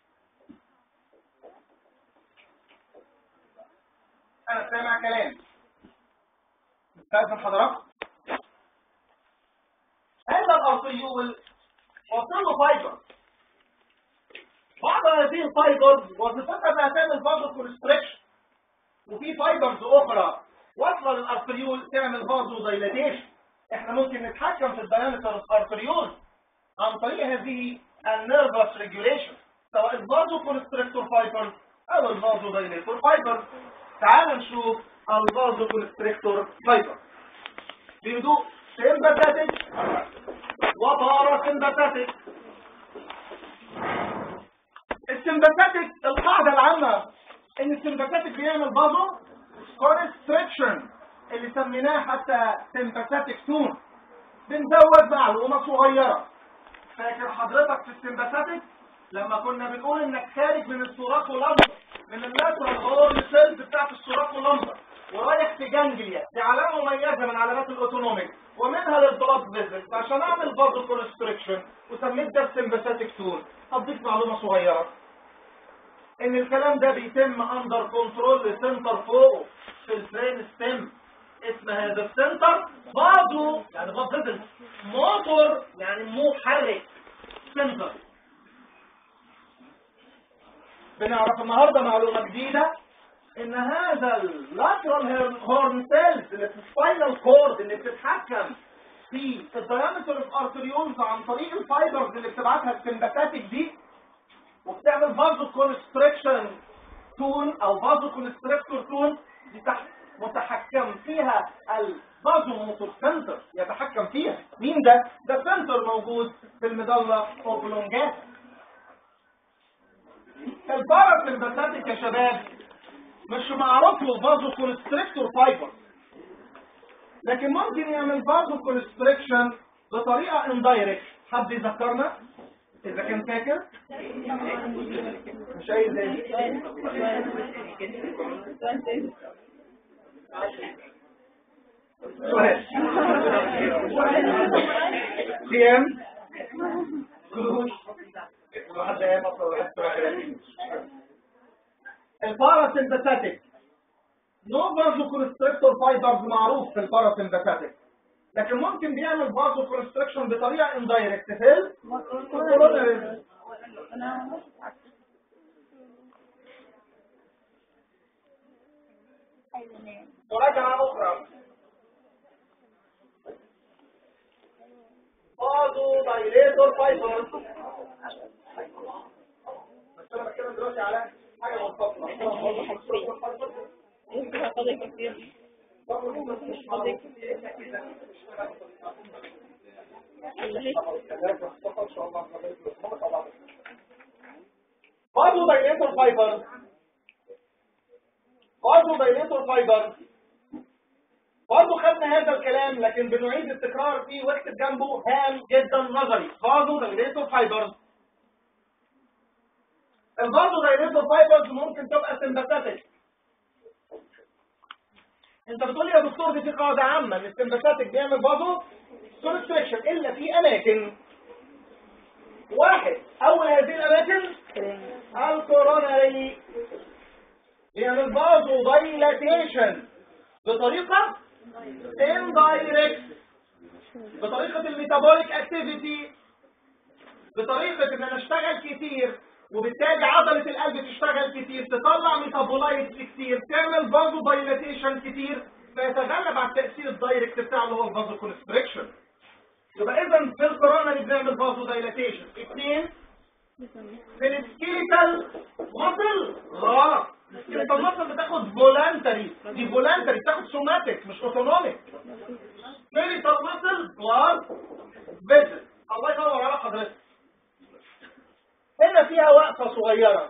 انا سامع كلام مستاذن حضرتك هذا الارتريول وصل له فايبر بعض هذه الفايبرز وظيفتها انها تعمل فازو كونستريكشن وفي فايبرز اخرى واصله للارتريول تعمل فازو دايلاتيشن احنا ممكن نتحكم في الدايمتر الارتريول عن طريق هذه النيرفس ريجوليشن سواء الفازو كونستريكتور فايبر او الفازو دايلاتور فايبر تعال نشوف الفازو كونستريكتور فايبر بهدوء سيمباتيك وبارا سيمباتيك السيمباتيك القاعده العامه ان السيمباتيك بيعمل فازو كونستريكشن اللي سميناه حتى سيمباثيك تون بنزود معلومة صغيرة فاكر حضرتك في السيمباثيك لما كنا بنقول انك خارج من الصراخ واللمبر من اللاترال هورن سيلز بتاعت الصراخ واللمبر ورايح في جانجليا دي علامة مميزة من علامات الاوتونوميك ومنها للبلاد فيزل عشان اعمل برضه كونستريكشن وسميت ده السيمباثيك تون هضيف معلومة صغيرة ان الكلام ده بيتم اندر كنترول لسنتر فوق في البرين ستيم اسم هذا السنتر بعضه يعني بفضل موتور يعني محرك سنتر بنعرف النهارده معلومه جديده ان هذا اللاترال هورن سيلز اللي في السباينال كورد اللي بتتحكم في الدايمتر اوف ارتريولز عن طريق الفايبرز اللي بتبعتها السمباتيك دي وبتعمل فازو كونستريكشن تون او فازو كونستريكتور تون دي تحت متحكم فيها الفازو موتور سنتر يتحكم فيها مين ده؟ ده سنتر موجود في المظله اوبلونجاتا الباراسمباثيك يا شباب مش معروف له فازو كونستريكتور فايبر لكن ممكن يعمل فازو كونستريكشن بطريقه اندايركت حد يذكرنا اذا كان فاكر مش اي زي سؤال قيام جلوس الواحد ده يبقى واحد الباراسمباثيك نو فازو كونستريكتور فايبرز معروف في الباراسمباثيك لكن ممكن بيعمل فازو كونستريكشن بطريقه اندايركت في الكوروناري مراجعه اخرى فازو دايليتور فايبرز بس انا بتكلم دلوقتي على حاجه منفصله قضية كتير برضه دايليتور فايبر برضه دايليتور فايبر برضه خدنا هذا الكلام لكن بنعيد التكرار فيه واكتب جنبه هام جدا نظري برضه دايليتور فايبر البرضه دايليتور فايبرز ممكن تبقى سمباثيك انت بتقول لي يا دكتور دي في قاعده عامه ان السمباثيك بيعمل برضه كونستريكشن الا في اماكن واحد اول هذه الاماكن الكوروناري بيعمل برضه دايلاتيشن بطريقه indirect بطريقه الميتابوليك اكتيفيتي بطريقه ان انا اشتغل كتير وبالتالي عضلة القلب تشتغل كتير تطلع ميتابولايت كتير تعمل فازو دايلاتيشن كتير فيتغلب على التأثير الدايركت بتاعه اللي هو الفازو كونستريكشن يبقى اذا في الكورونا اللي بنعمل فازو دايلاتيشن اثنين في السكيليتال ماسل غلط السكيليتال ماسل بتاخد فولانتري دي فولانتري بتاخد سوماتيك مش اوتونوميك سكيليتال ماسل بلس فيزل الله ينور على حضرتك هنا فيها وقفة صغيرة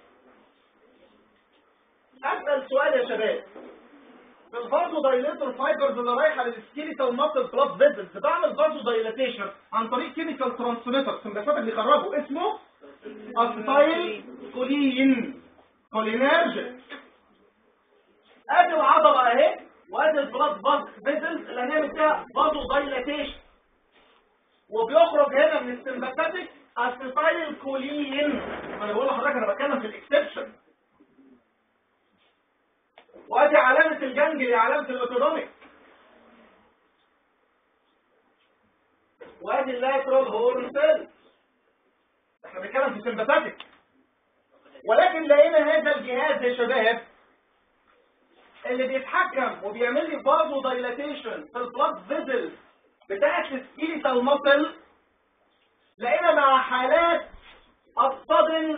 أسأل سؤال يا شباب في الفازو دايليتور فايبرز اللي رايحة للسكيليتال ماسل بلس فيزلز بعمل فازو دايلاتيشن عن طريق كيميكال ترانسميتر سمباثات اللي بيخرجوا اسمه اسيتايل كولين كولينرجيك ادي العضلة اهي وادي البلاد باز فيزلز اللي هنعمل فيها فازو دايلاتيشن وبيخرج هنا من السمباثاتيك اسيتايل كولين انا بقول لحضرتك انا بتكلم في الاكسبشن وادي علامة الجنجلي علامة الاوتونوميك وادي اللاترال هورن سيل احنا بنتكلم في سمباثاتيك ولكن لقينا هذا الجهاز يا شباب اللي بيتحكم وبيعمل لي فازو دايلاتيشن في البلاد فيزل بتاعت السكيليتال ماسل لقينا مع حالات الصدن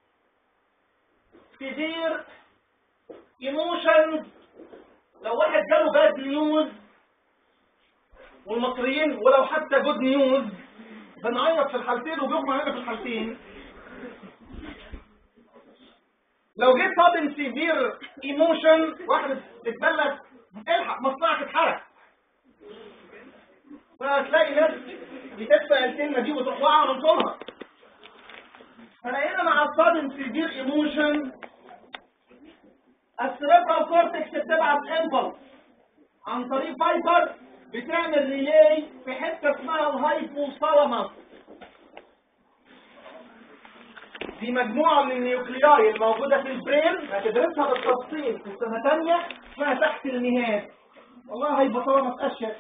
كتير ايموشنز لو واحد جاله باد نيوز والمصريين ولو حتى جود نيوز بنعيط في الحالتين وبيغمى علينا في الحالتين لو جيت صادم سيفير ايموشن واحد اتبلد الحق مصنعك اتحرق فهتلاقي ناس بتدفع الكلمة دي وتروح واقعة من طولها فلقينا مع الصادم سيفير ايموشن السيريبرال كورتكس بتبعت امبلس عن طريق فايبر بتعمل ريلاي في حته اسمها الهايبوثالاموس دي مجموعه من النيوكلياي الموجوده في البرين هتدرسها بالتفصيل في السنه ثانيه اسمها تحت المهاد والله هايبوثالاموس اشيك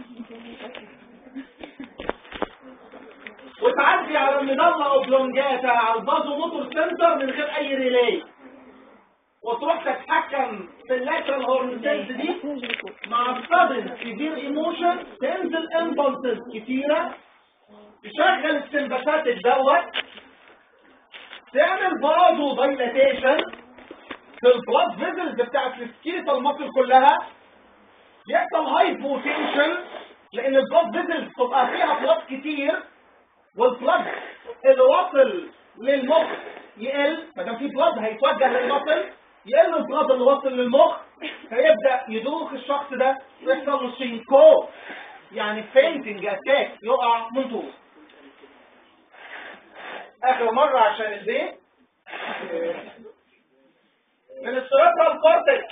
وتعدي على المظله اوبلونجاتا على البازو موتور سنتر من غير اي ريلاي وتروح تتحكم في اللاترال هورن سيلز دي مع الصدن سيفير ايموشن تنزل امبلسز كتيره تشغل السمباثاتيك دوت تعمل برضه دايلاتيشن في البلاد فيزلز بتاعت السكيلتال ماسل كلها يحصل هايبوتنشن لان البلاد فيزلز تبقى فيها بلاد كتير والبلد اللي واصل للمخ يقل ما دام في بلد هيتوجه للمصل يقل البلد اللي واصل للمخ فيبدا يدوخ الشخص ده ويحصل له سينكو يعني فينتنج اتاك يقع من طول اخر مره عشان البيت من السيربرال كورتكس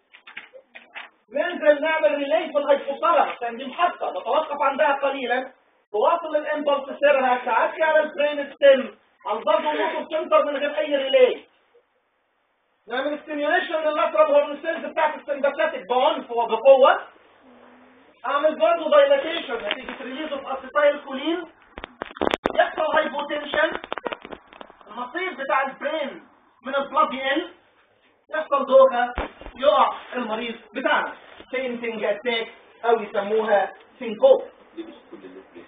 ننزل نعمل ريلي في الهيبوثالاموس عشان دي محطه نتوقف عندها قليلا تواصل الامبلس سيرها تعدي على البرين ستيم على البلد والموتو سنتر من غير اي ريلي نعمل ستيميوليشن لللاترال هورن سيلز بتاعت السمباتيك بعنف وبقوه اعمل برضه دايلاتيشن نتيجه ريليز اوف اسيتايل كولين يحصل هايبوتنشن النصيب بتاع البرين من البلاد يقل يحصل دوخه يقع المريض بتاعنا فينتنج اتاك او يسموها سينكوب دي مش كل الناس كده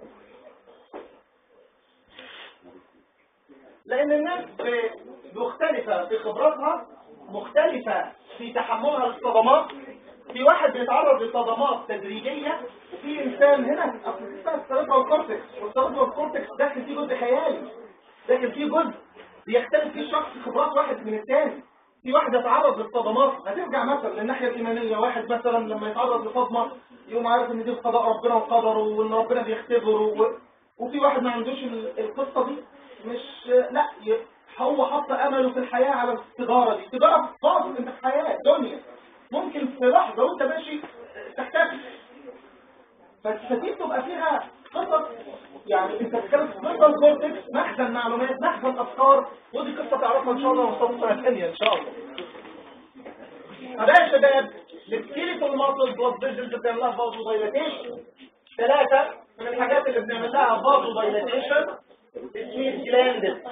لان الناس ب- مختلفة في خبراتها مختلفة في تحملها للصدمات في واحد بيتعرض لصدمات تدريجية وفي انسان هنا اصل دي اسمها السيربرال كورتكس والسيربرال كورتكس داخل فيه جزء خيالي داخل فيه جزء بيختلف فيه الشخص خبرات واحد من الثاني في واحد يتعرض للصدمات هترجع مثلا للناحية الإيمانية واحد مثلا لما يتعرض لصدمة يقوم عارف ان دي قضاء ربنا وقدره وان ربنا بيختبره و... وفي واحد ما عندوش ال- القصة دي مش لا ي- هو حط امله في الحياة على التجارة دي التجارة باظت انت في حياة دنيا ممكن في لحظة وانت ماشي تختفي ف- فدي بتبقى فيها قصص يعني انت بتتكلم في قصة كورتكس مخزن معلومات مخزن افكار ودي قصة تعرفها ان شاء الله وصلت سنة ثانية ان شاء الله فده يا شباب السكيليتال ماسل بلاد فيجنز بتعمل لها فازو دايلاتيشن ثلاثة من الحاجات اللي بنعمل لها فازو دايلاتيشن السويت جلاندز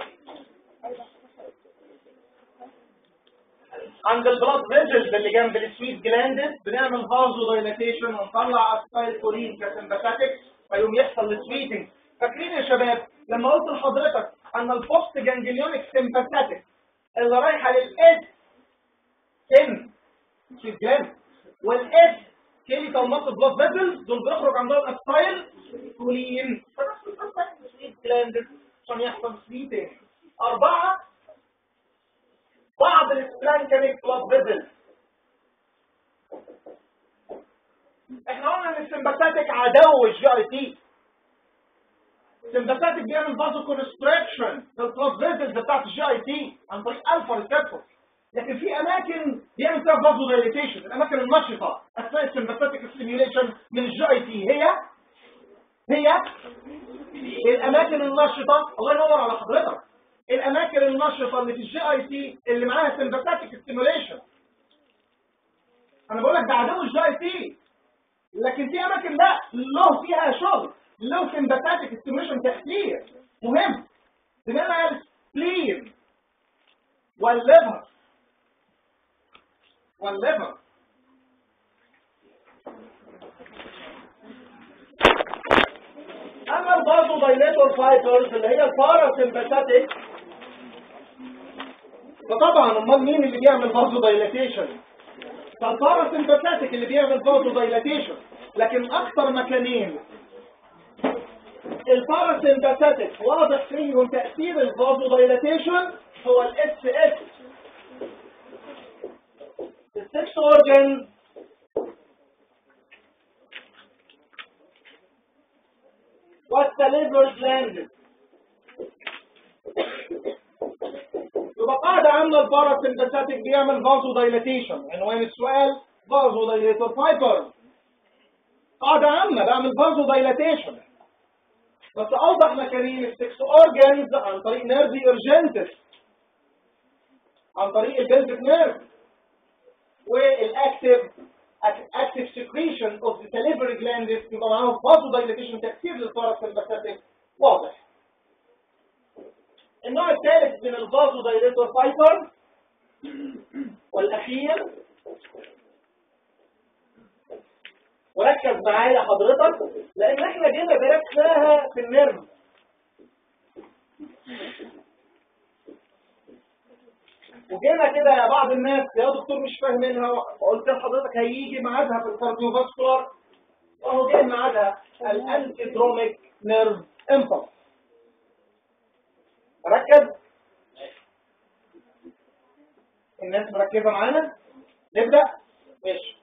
عند البلاد فيجنز اللي جنب السويت جلاندز بنعمل فازو دايلاتيشن ونطلع اسبايل كولين كسمباتيك فيقوم يحصل السويتنج فاكرين يا شباب لما قلت لحضرتك ان البوست جانجليونيك سمباتيك اللي رايحه للاس سن في الجنب والاس كيلي طلمات البلاد فيزلز دول بيخرج عندهم اسبايل كولين سويت جلاندز عشان يحصل سويتنج أربعة بعض السبلانكاميك بلاد فيزلز احنا قلنا ان السمباتيك عدو الجي اي تي السمباتيك بيعمل فازو كونستريكشن في البلاد فيزلز بتاعت الجي اي تي عن طريق الفا ريسبتور لكن في اماكن بيعمل فيها فازو دايليتيشن الاماكن النشطه اثناء السمباتيك ستيميوليشن من الجي اي تي هي هي الاماكن النشطه الله ينور على حضرتك الاماكن النشطه اللي في الجي اي تي اللي معاها سمباتيك ستيميوليشن انا بقول لك ده عدو الجي اي تي لكن في اماكن لا له فيها شغل له سمباتيك ستيميوليشن تاثير مهم بمعنى السبلين والليفر والليفر اما البازو دايليتور فايبرز اللي هي الباراسمباتيك فطبعا امال مين اللي بيعمل بازو دايليتيشن فالباراسمباتيك اللي بيعمل بازو دايليتيشن لكن اكثر مكانين الباراسمباتيك واضح فيهم تاثير البازو دايليتيشن هو الاس اس السكس اورجن والسليفر جلاند يبقى قاعدة عامة الباراسمباتيك بيعمل فازو دايلاتيشن عنوان السؤال فازو دايلاتور فايبر قاعدة عامة بعمل فازو دايلاتيشن بس اوضح مكانين السكس اورجانز عن طريق نيرفي ارجنتس عن طريق البلفيك نيرف والاكتف active secretion of the salivary gland يبقى معاهم vasodilation تأثير للباراسمباتيك واضح. النوع الثالث من الفازودايليتور فايبر والأخير وركز معايا حضرتك لأن احنا جينا درسناها في النيرف وجينا كده يا بعض الناس يا دكتور مش فاهمينها وقلت لحضرتك هيجي ميعادها في الكارديوفاسكولار وهو جاي ميعادها الانتيدروميك نيرف امبلس ركز الناس مركزة معانا نبدأ ماشي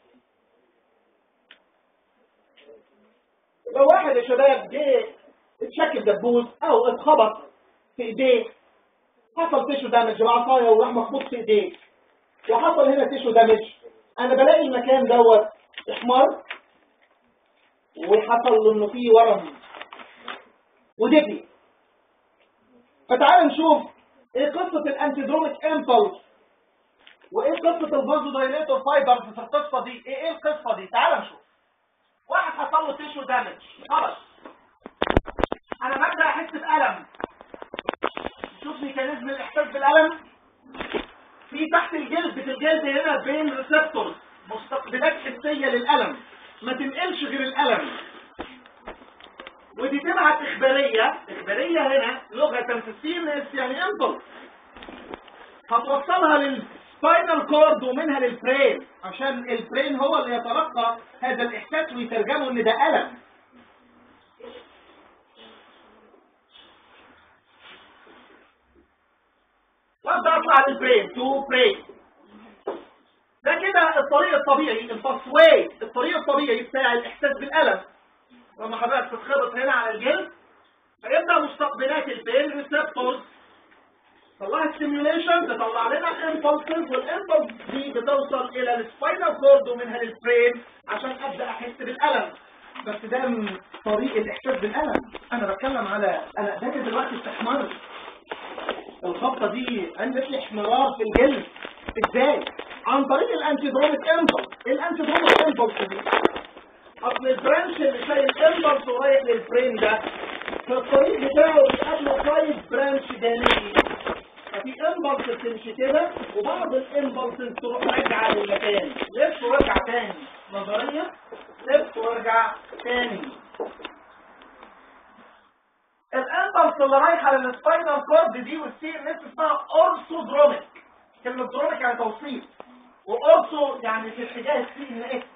يبقى واحد يا شباب جه اتشكل دبوس او اتخبط في ايديه حصل تيشو دامج بعصايه وراح مخبوط في ايديه وحصل هنا تيشو دامج انا بلاقي المكان دوت احمر وحصل له انه فيه ورم ودبي فتعال نشوف ايه قصة الانتيدروميك امبلس وايه قصة الفازو دايليتور فايبرز في القصة دي ايه ايه القصة دي تعال نشوف واحد حصل له تيشو دامج خلاص انا ببدا احس بالم شوف ميكانيزم الاحساس بالالم في تحت الجلد في الجلد هنا بين ريسبتورز مستقبلات حسيه للالم ما تنقلش غير الالم ودي تبعت اخباريه اخباريه هنا لغه في السينس يعني انظر هتوصلها للسباينال كورد ومنها للبرين عشان البرين هو اللي يتلقى هذا الاحساس ويترجمه ان ده الم وابدا اطلع للبرين تو برين ده كده الطريق الطبيعي الباسواي الطريق الطبيعي بتاع الاحساس بالالم لما حضرتك تتخبط هنا على الجلد فيبدا مستقبلات البين ريسبتورز طلعت سيميوليشن تطلع لنا الامبلسز والامبلس دي بتوصل الى السباينال كورد ومنها للبرين عشان ابدا احس بالالم بس ده من طريق الاحساس بالالم انا بتكلم على انا ده دلوقتي استحمار الخبطه دي عملت لي احمرار في الجلد ازاي عن طريق الانتيدروميك امبلس الانتيدروميك امبلس دي اصل البرانش اللي شايل امبلس ورايح للبرين ده في الطريق بتاعه بيقابله فايف برانش جانبي ففي امبلس بتمشي كده وبعض الامبلس تروح راجعه للمكان لف وارجع تاني نظريا لف وارجع تاني الامبلس اللي رايحه للسباينال كورد دي والسي ان اس اسمها اورثودروميك كلمه دروميك يعني توصيل واورثو يعني في اتجاه السي ان اس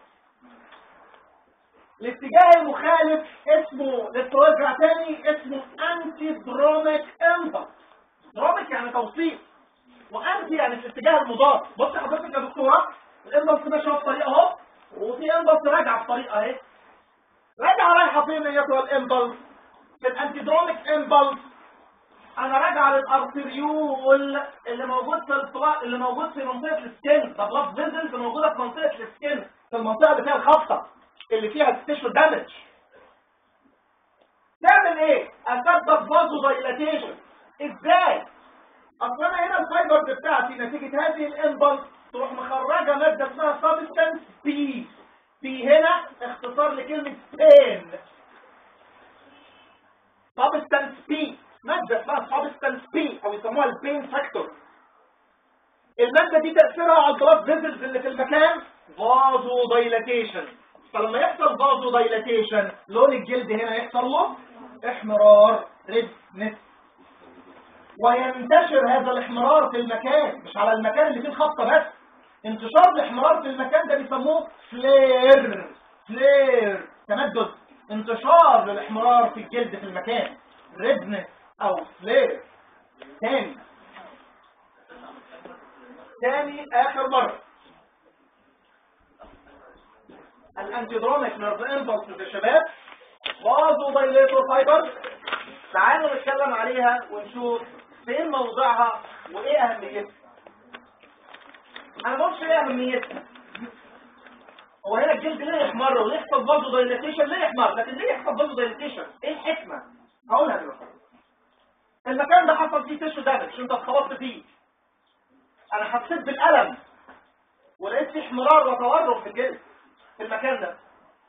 الاتجاه المخالف اسمه للتوزع تاني اسمه انتي دروميك امبلس دروميك يعني توصيل وانتي يعني في الاتجاه المضاد بص حضرتك يا دكتوره الامبلس ماشيه في طريق اهو وفي امبلس راجعه في طريق اهي راجعه رايحه فين ايتها الامبلس في الانتيدروميك امبلس انا راجع للارتريول اللي موجود في الفرا... اللي موجود في منطقه السكن ده بلاد فيزلز موجوده في منطقه السكن في المنطقه اللي فيها الخبطه اللي فيها التيشو دامج تعمل ايه اسبب فازو دايلاتيشن ازاي اصل انا هنا الفايبرز بتاعتي نتيجه هذه الامبلس تروح مخرجه ماده اسمها سبستانس بي بي هنا اختصار لكلمه بين سبستانس بي مادة اسمها سبستانس بي او يسموها البين فاكتور المادة دي تأثيرها على البلاد فيزلز اللي في المكان فازو دايلاتيشن فلما يحصل فازو دايلاتيشن لون الجلد هنا يحصل له احمرار ريدنس وينتشر هذا الاحمرار في المكان مش على المكان اللي فيه الخبطة بس انتشار الاحمرار في المكان ده بيسموه فلير فلير تمدد انتشار للاحمرار في الجلد في المكان ريدنس او فلير تاني تاني اخر مرة الانتيدروميك نيرف امبلس يا شباب فازو دايليتور فايبر تعالوا نتكلم عليها ونشوف فين موضعها وايه اهميتها انا ما قلتش ايه اهميتها هو هنا الجلد ليه يحمر وليه يحصل فازو دايليتيشن ليه يحمر لكن ليه يحصل فازو دايليتيشن ايه الحكمه هقولها دلوقتي المكان ده حصل فيه تشو دامج انت اتخبطت فيه انا حسيت بالالم ولقيت فيه احمرار وتورم في الجلد في المكان ده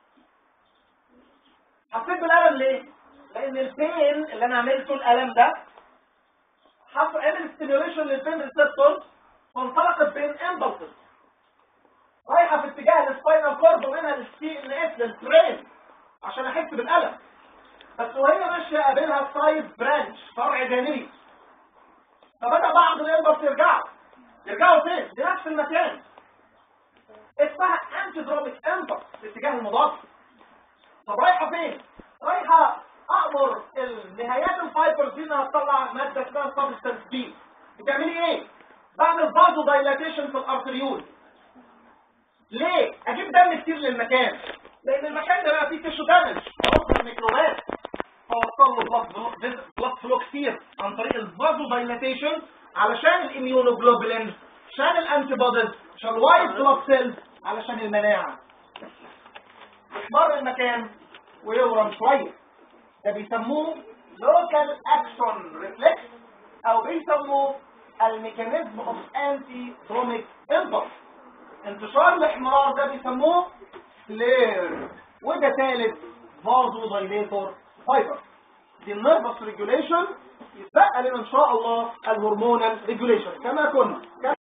حسيت بالالم ليه لان البين اللي انا عملته الالم ده حصل عمل ستيميوليشن للبين ريسبتور فانطلقت بين امبلسز رايحه في اتجاه السباينال كورد ومنها للسي ان اس للبرين عشان احس بالالم بس وهي ماشيه قابلها سايد برانش فرع جانبي فبدا بعض الامبلس يرجعوا يرجعوا فين؟ لنفس المكان اسمها انتي دروميك امبلس في اتجاه المضاد طب رايحه فين؟ رايحه امر النهايات الفايبرز دي انها تطلع ماده اسمها سبستانس بي بتعملي ايه بعمل فازو دايلاتيشن في الارتريول ليه اجيب دم كتير للمكان لان المكان ده بقى فيه تيشو دامج عنصر الميكروبات فوصل له بلاد فلو كتير عن طريق الفازو دايلاتيشن علشان الاميونوجلوبولينز عشان الانتي بوديز عشان الوايت بلاد سيلز علشان المناعه يحمر المكان ويورم شويه ده بيسموه لوكال اكشن ريفلكس او بيسموه الميكانيزم اوف انتي تروميك امبلس انتشار الاحمرار ده بيسموه فلير وده ثالث فازو دايليتور فايبر دي النيرفس ريجوليشن يتبقى لنا ان شاء الله الهرمونال ريجوليشن كما كنا